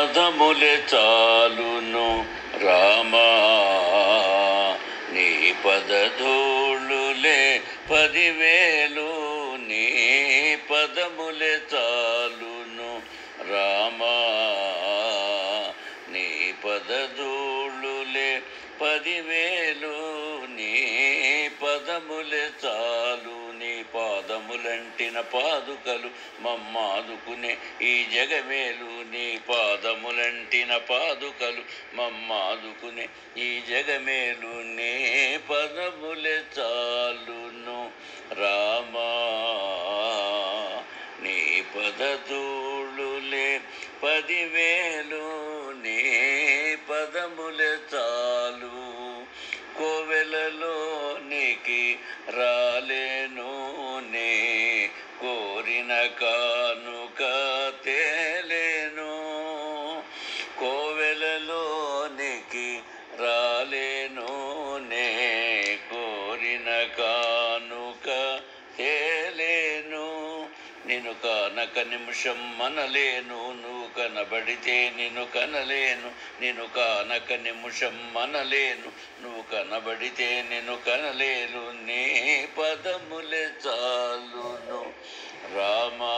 పాదములే చాలును రామా నీ పదధూళులే పదివేలు నీ పదములే చాలును రామా నీ పదధూళులే పదివేలు నీ పదములే చాలు నీ పాదములంటిన పాదుకలు మమ్మాదుకునే ఈ జగమేలు నీ పాదములంటిన పాదుకలు మమ్మాదుకునే ఈ జగమేలు నీ పదములే చాలును రామా నీ పదధూళులే పదివేలు నీ పదములే చాలు కోవెలలోనికి రాలేను నే కోరిన కానుక తేలేను కోవెలలోనికి రాలేను నే కోరిన కానుక తేలేను నిన్ను కానక నిమిషం మనలేను నువ్వు కనబడితే నిన్ను కనలేను నిన్ను కానక నిమిషం మనలేను నువ్వు కనబడితే నిన్ను కనలేను నీ పదములే చాలును రామా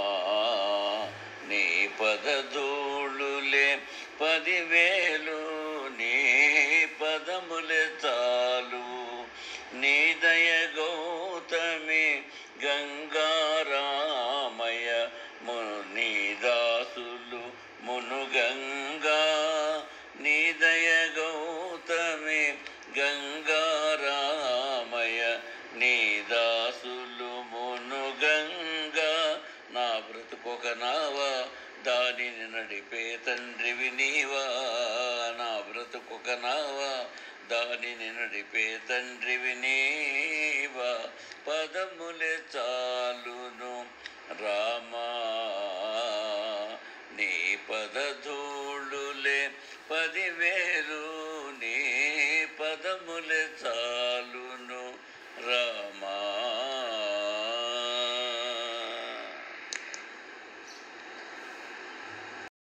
నీ పదధూళులే పదివేలు నీ పదములే చాలు నీ దయ గౌతమి గంగారామయ ముని దాసులు మునుగంగా నీ దయ గౌతమి గంగారామయ నీ దాసులు మునుగంగా నా బ్రతుకొక నావా దానిని నడిపే తండ్రివి నీవా నా బ్రతుకొక నావా దానిని నడిపే తండ్రివి నీవా పదములే చాలును రామా నీ పదధూళులే పదివేలు నీ పదములే చాలు